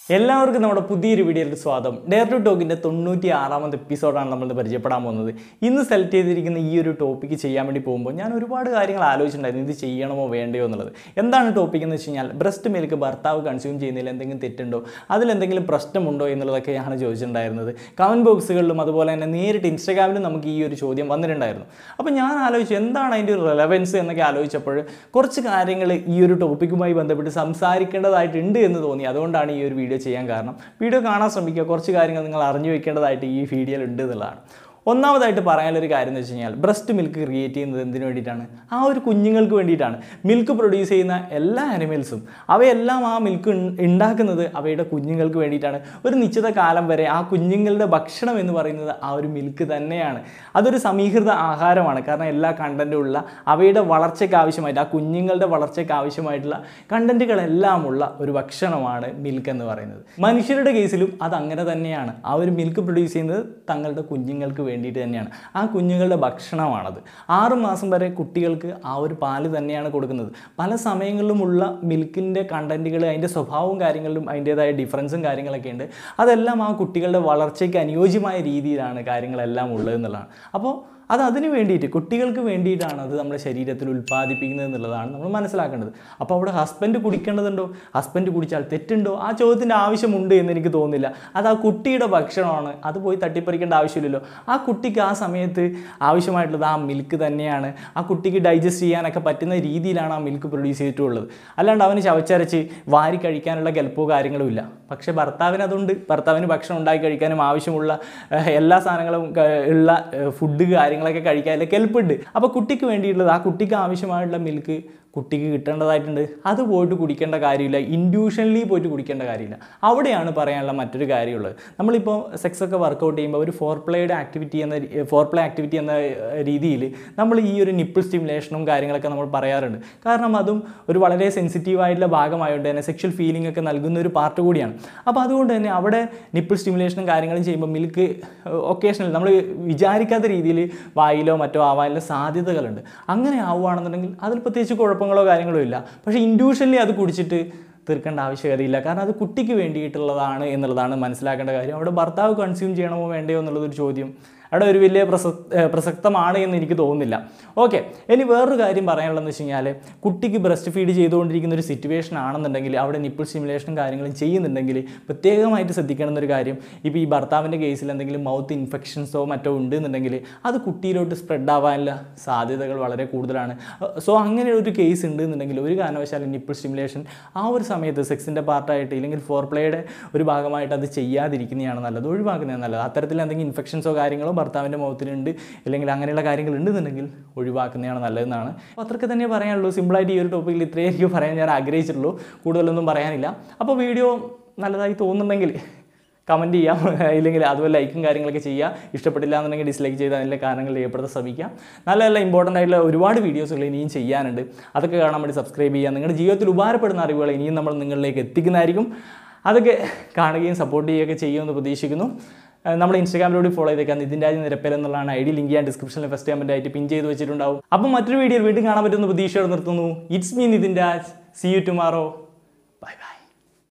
എല്ലാവർക്കും നമ്മുടെ പുതിയൊരു വീഡിയോയിൽ സ്വാഗതം ഡെയർ ടു ടോക്കിൻ്റെ തൊണ്ണൂറ്റി ആറാമത് എപ്പിസോഡാണ് നമ്മൾ പരിചയപ്പെടാൻ പോകുന്നത് ഇന്ന് സെലക്ട് ചെയ്തിരിക്കുന്ന ഈ ഒരു ടോപ്പിക്ക് ചെയ്യാൻ വേണ്ടി പോകുമ്പോൾ ഞാൻ ഒരുപാട് കാര്യങ്ങൾ ആലോചിച്ചിട്ടുണ്ടായിരുന്നു ഇത് ചെയ്യണമോ വേണ്ടയോ എന്നുള്ളത് എന്താണ് ടോപ്പിക് എന്ന് വെച്ച് കഴിഞ്ഞാൽ ബ്രസ്റ്റ് മിൽക്ക് ഭർത്താവ് കൺസ്യൂം ചെയ്യുന്നതിൽ എന്തെങ്കിലും തെറ്റുണ്ടോ അതിലെന്തെങ്കിലും പ്രശ്നമുണ്ടോ എന്നുള്ളതൊക്കെയാണ് ചോദിച്ചിട്ടുണ്ടായിരുന്നത് കമൻറ്റ് ബോക്സുകളിലും അതുപോലെ തന്നെ നേരിട്ട് ഇൻസ്റ്റാഗ്രാമിലും നമുക്ക് ഈ ഒരു ചോദ്യം വന്നിട്ടുണ്ടായിരുന്നു അപ്പോൾ ഞാൻ ആലോചിച്ചു എന്താണ് അതിൻ്റെ ഒരു റെലവൻസ് എന്നൊക്കെ ആലോചിച്ചപ്പോൾ കുറച്ച് കാര്യങ്ങൾ ഈ ഒരു ടോപ്പിക്കുമായി ബന്ധപ്പെട്ട് സംസാരിക്കേണ്ടതായിട്ടുണ്ട് എന്ന് തോന്നി അതുകൊണ്ടാണ് ഈ ഒരു വീഡിയോ ചെയ്യാൻ കാരണം വീഡിയോ കാണാൻ ശ്രമിക്കുക കുറച്ച് കാര്യങ്ങൾ നിങ്ങൾ അറിഞ്ഞു വെക്കേണ്ടതായിട്ട് ഈ വീഡിയോയിൽ ഉണ്ട് എന്നുള്ളതാണ് ഒന്നാമതായിട്ട് പറയാനുള്ളൊരു കാര്യം എന്ന് വെച്ച് കഴിഞ്ഞാൽ ബ്രസ്റ്റ് മിൽക്ക് ക്രിയേറ്റ് ചെയ്യുന്നത് എന്തിനു വേണ്ടിയിട്ടാണ് ആ ഒരു കുഞ്ഞുങ്ങൾക്ക് വേണ്ടിയിട്ടാണ് മിൽക്ക് പ്രൊഡ്യൂസ് ചെയ്യുന്ന എല്ലാ അനിമൽസും അവയെല്ലാം ആ മിൽക്ക് ഉണ്ടാക്കുന്നത് അവയുടെ കുഞ്ഞുങ്ങൾക്ക് വേണ്ടിയിട്ടാണ് ഒരു നിശ്ചിത കാലം വരെ ആ കുഞ്ഞുങ്ങളുടെ ഭക്ഷണം എന്ന് പറയുന്നത് ആ ഒരു മിൽക്ക് തന്നെയാണ് അതൊരു സമീകൃത ആഹാരമാണ് കാരണം എല്ലാ കണ്ടൻറ്റും ഉള്ള അവയുടെ വളർച്ചയ്ക്ക് ആവശ്യമായിട്ട് ആ കുഞ്ഞുങ്ങളുടെ വളർച്ചയ്ക്ക് ആവശ്യമായിട്ടുള്ള കണ്ടൻറ്റുകളെല്ലാം ഉള്ള ഒരു ഭക്ഷണമാണ് മിൽക്ക് എന്ന് പറയുന്നത് മനുഷ്യരുടെ കേസിലും അത് അങ്ങനെ തന്നെയാണ് ആ ഒരു മിൽക്ക് പ്രൊഡ്യൂസ് ചെയ്യുന്നത് തങ്ങളുടെ കുഞ്ഞുങ്ങൾക്ക് വേണ്ടിയിട്ട് തന്നെയാണ് ആ കുഞ്ഞുങ്ങളുടെ ഭക്ഷണമാണത് ആറ് മാസം വരെ കുട്ടികൾക്ക് ആ ഒരു പാല് തന്നെയാണ് കൊടുക്കുന്നത് പല സമയങ്ങളിലുമുള്ള മിൽക്കിൻ്റെ കണ്ടൻറ്റുകൾ അതിൻ്റെ സ്വഭാവവും കാര്യങ്ങളിലും അതിൻ്റേതായ ഡിഫറൻസും കാര്യങ്ങളൊക്കെ ഉണ്ട് അതെല്ലാം ആ കുട്ടികളുടെ വളർച്ചയ്ക്ക് അനുയോജ്യമായ രീതിയിലാണ് കാര്യങ്ങളെല്ലാം ഉള്ളത് എന്നുള്ളതാണ് അപ്പോൾ അത് അതിന് വേണ്ടിയിട്ട് കുട്ടികൾക്ക് വേണ്ടിയിട്ടാണ് അത് നമ്മുടെ ശരീരത്തിൽ ഉൽപ്പാദിപ്പിക്കുന്നത് എന്നുള്ളതാണ് നമ്മൾ മനസ്സിലാക്കേണ്ടത് അപ്പോൾ അവിടെ ഹസ്ബൻഡ് കുടിക്കേണ്ടതുണ്ടോ ഹസ്ബൻഡ് കുടിച്ചാൽ തെറ്റുണ്ടോ ആ ചോദ്യത്തിൻ്റെ ആവശ്യമുണ്ട് എന്ന് എനിക്ക് തോന്നുന്നില്ല അത് ആ കുട്ടിയുടെ ഭക്ഷണമാണ് അത് പോയി തട്ടിപ്പറിക്കേണ്ട ആവശ്യമില്ലല്ലോ ആ കുട്ടിക്ക് ആ സമയത്ത് ആവശ്യമായിട്ടുള്ളത് ആ മിൽക്ക് തന്നെയാണ് ആ കുട്ടിക്ക് ഡൈജസ്റ്റ് ചെയ്യാനൊക്കെ പറ്റുന്ന രീതിയിലാണ് ആ മിൽക്ക് പ്രൊഡ്യൂസ് ചെയ്തിട്ടുള്ളത് അല്ലാണ്ട് അവന് ചവച്ചരച്ച് വാരി കഴിക്കാനുള്ള കെൽപ്പോ കാര്യങ്ങളും ഇല്ല പക്ഷേ ഭർത്താവിന് അതുണ്ട് ഭർത്താവിന് ഭക്ഷണം ഉണ്ടാക്കി കഴിക്കാനും ആവശ്യമുള്ള ഏഹ്, എല്ലാ സാധനങ്ങളും ക- ഉള്ള ഫുഡ് കാര്യങ്ങളൊക്കെ കഴിക്കാനുള്ള കെൽപ്പുണ്ട് അപ്പോൾ കുട്ടിക്ക് വേണ്ടിയിട്ടുള്ളത് ആ കുട്ടിക്ക് ആവശ്യമായിട്ടുള്ള മിൽക്ക് കുട്ടിക്ക് കിട്ടേണ്ടതായിട്ടുണ്ട് അത് പോയിട്ട് കുടിക്കേണ്ട കാര്യമില്ല ഇൻഡ്യൂഷനലി പോയിട്ട് കുടിക്കേണ്ട കാര്യമില്ല അവിടെയാണ് പറയാനുള്ള മറ്റൊരു കാര്യമുള്ളത് നമ്മളിപ്പോൾ സെക്സ് ഒക്കെ വർക്കൗട്ട് ചെയ്യുമ്പോൾ ഒരു ഫോർ പ്ലേയുടെ ആക്ടിവിറ്റി എന്ന ഫോർ പ്ലേ ആക്ടിവിറ്റി എന്ന രീതിയിൽ നമ്മൾ ഈ ഒരു നിപ്പിൾ സ്റ്റിമുലേഷനും കാര്യങ്ങളൊക്കെ നമ്മൾ പറയാറുണ്ട് കാരണം അതും ഒരു വളരെ സെൻസിറ്റീവ് ആയിട്ടുള്ള ഭാഗമായതുകൊണ്ട് തന്നെ സെക്ഷൽ ഫീലിംഗ് ഒക്കെ നൽകുന്ന ഒരു പാർട്ട് കൂടിയാണ് അപ്പോൾ അതുകൊണ്ട് തന്നെ അവിടെ നിപ്പിൾ സ്റ്റിമുലേഷനും കാര്യങ്ങളും ചെയ്യുമ്പോൾ മിൽക്ക് ഒക്കേഷണൽ നമ്മൾ വിചാരിക്കാത്ത രീതിയിൽ വായിലോ മറ്റോ ആവാനുള്ള സാധ്യതകളുണ്ട് അങ്ങനെ ആവുകയാണെന്നുണ്ടെങ്കിൽ അതിൽ പ്രത്യേകിച്ച് കുഴപ്പങ്ങളോ കാര്യങ്ങളോ ഇല്ല പക്ഷേ ഇൻഡ്യൂഷനലി അത് കുടിച്ചിട്ട് തീർക്കേണ്ട ആവശ്യകതയില്ല കാരണം അത് കുട്ടിക്ക് വേണ്ടിയിട്ടുള്ളതാണ് എന്നുള്ളതാണ് മനസ്സിലാക്കേണ്ട കാര്യം അവിടെ ഭർത്താവ് കൺസ്യൂം ചെയ്യണമോ വേണ്ടയോ എന്നുള്ളതൊരു ചോദ്യം അവിടെ ഒരു വലിയ പ്രസക് ഏഹ് പ്രസക്തമാണ് എന്ന് എനിക്ക് തോന്നുന്നില്ല ഓക്കെ ഇനി വേറൊരു കാര്യം പറയാനുള്ളതെന്ന് വെച്ച് കഴിഞ്ഞാൽ കുട്ടിക്ക് ബ്രസ്റ്റ് ഫീഡ് ചെയ്തുകൊണ്ടിരിക്കുന്ന ഒരു സിറ്റുവേഷൻ ആണെന്നുണ്ടെങ്കിൽ അവിടെ നിപ്പിൾ സ്റ്റിമുലേഷനും കാര്യങ്ങളും ചെയ്യുന്നുണ്ടെങ്കിൽ പ്രത്യേകമായിട്ട് ശ്രദ്ധിക്കണം എന്നൊരു കാര്യം ഇപ്പോൾ ഈ ഭർത്താവിൻ്റെ കേസിൽ എന്തെങ്കിലും മൗത്ത് ഇൻഫെക്ഷൻസോ മറ്റോ ഉണ്ട് എന്നുണ്ടെങ്കിൽ അത് കുട്ടിയിലോട്ട് സ്പ്രെഡ് ആവാനുള്ള സാധ്യതകൾ വളരെ കൂടുതലാണ് സോ അങ്ങനെ ഒരു കേസ് ഉണ്ട് എന്നുണ്ടെങ്കിൽ ഒരു കാരണവശാലും നിപ്പിൾ സ്റ്റിമുലേഷൻ ആ ഒരു സമയത്ത് സെക്സിൻ്റെ പാർട്ടായിട്ട് ഇല്ലെങ്കിൽ ഫോർ പ്ലേയുടെ ഒരു ഭാഗമായിട്ട് അത് ചെയ്യാതിരിക്കുന്നതാണ് നല്ലത് ഒഴിവാക്കുന്നതാണ് നല്ലത് അത്തരത്തിൽ എന്തെങ്കിലും ഇൻഫെക്ഷൻസോ കാര്യങ്ങളോ ഭർത്താവിൻ്റെ മുഖത്തിനുണ്ട് അല്ലെങ്കിൽ അങ്ങനെയുള്ള കാര്യങ്ങൾ ഉണ്ടെന്നുണ്ടെങ്കിൽ ഒഴിവാക്കുന്നതാണ് നല്ലതെന്നാണ് അപ്പോൾ അത്രയ്ക്ക് തന്നെ പറയാനുള്ളൂ സിമ്പിളായിട്ട് ഈ ഒരു ടോപ്പിക്കിൽ ഇത്രയേ എനിക്ക് പറയാൻ ഞാൻ ആഗ്രഹിച്ചിട്ടുള്ളൂ കൂടുതലൊന്നും പറയാനില്ല അപ്പോൾ വീഡിയോ നല്ലതായി തോന്നുന്നുണ്ടെങ്കിൽ കമൻറ്റ് ചെയ്യാം ഇല്ലെങ്കിൽ അതുപോലെ ലൈക്കും കാര്യങ്ങളൊക്കെ ചെയ്യുക ഇഷ്ടപ്പെട്ടില്ല എന്നുണ്ടെങ്കിൽ ഡിസ്ലൈക്ക് ചെയ്ത് അതിൻ്റെ കാരണങ്ങൾ രേഖപ്പെടുത്താൻ ശ്രമിക്കാം നല്ല നല്ല ഇമ്പോർട്ടൻ്റ് ആയിട്ടുള്ള ഒരുപാട് വീഡിയോസുകൾ ഇനിയും ചെയ്യാനുണ്ട് അതൊക്കെ കാണാൻ വേണ്ടി സബ്സ്ക്രൈബ് ചെയ്യുക നിങ്ങളുടെ ജീവിതത്തിൽ ഉപകാരപ്പെടുന്ന അറിവുകൾ ഇനിയും നമ്മൾ നിങ്ങളിലേക്ക് എത്തിക്കുന്നതായിരിക്കും അതൊക്കെ കാണുകയും സപ്പോർട്ട് ചെയ്യുകയൊക്കെ ചെയ്യുമെന്ന് പ്രതീക്ഷിക്കുന്നു ഏഹ് നമ്മുടെ ഇൻസ്റ്റാഗ്രാമിലൂടെ ഫോളോ ചെയ്തേക്കാം നിതിൻ രാജ് നിരപ്പേൽ എന്നുള്ളതാണ് ഐ ഡി ലിങ്ക് ഞാൻ ഡിസ്ക്രിപ്ഷനിൽ ഫസ്റ്റ് കമൻ്റ് ആയിട്ട് പിൻ ചെയ്ത് വെച്ചിട്ടുണ്ടാവും അപ്പം മറ്റൊരു വീഡിയോയിൽ വീണ്ടും കാണാൻ പറ്റുന്ന പ്രതീക്ഷയോടെ നിർത്തുന്നു it's me Nitin Raj see you tomorrow bye by